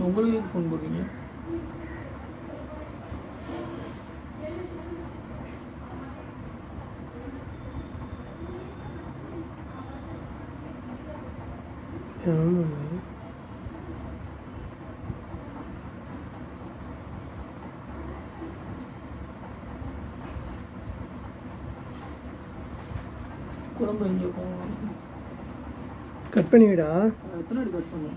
உங்களுக்கு எதுக்கு ஃபோன் போடுறீங்க ஆமாங்க குழம்பு எங்கே போகணும் கட் பண்ணிவிடா எத்தனை அடி கட் பண்ணும்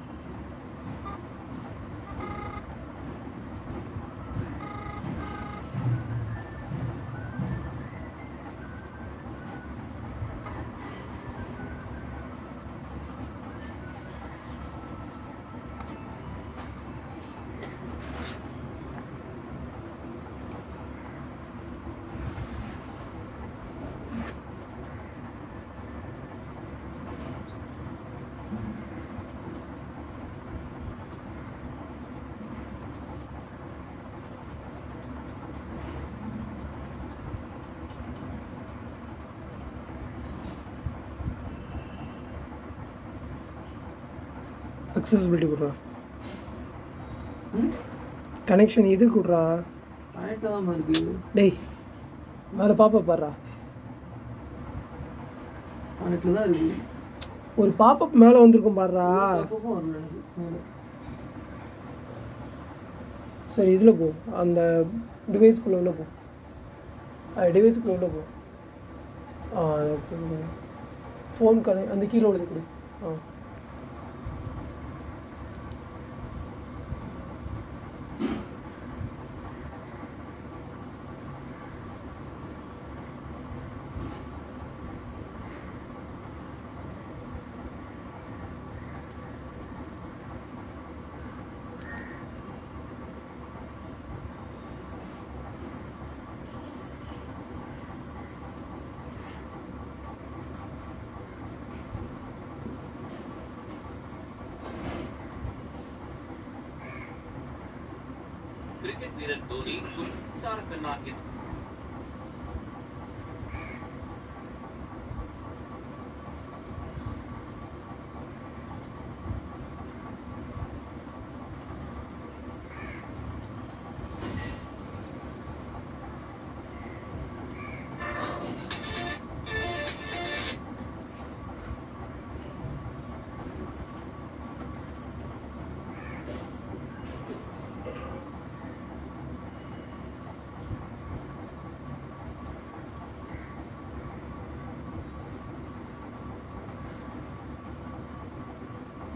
அக்சசிபிலிட்டி கொடுறா ம் கனெக்ஷன் இது கொடுறா கரெக்டாக தான் இருக்குது டேய் மேலே பாப்பா பாடுறா கனெக்டில் தான் இருக்குது ஒரு பாப்பப் மேலே வந்திருக்கும் பாடுறா அப்பப்போ வரல எனக்கு மேலே. சரி இதில் போ அந்த டிவைஸ்க்குள்ளே உள்ள போ டிவைஸ்க்குள்ளே உள்ள போ ஆ ஃபோன் கனெக்ட் அந்த கீழே உள்ளது கொடு ஆ கிரிக்கெட் வீரர் தோனி மின்சார கண்ணாகின்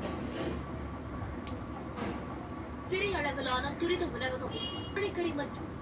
சிறிய அளவிலான துரித உணவகம் புளிக்கறி மற்றும்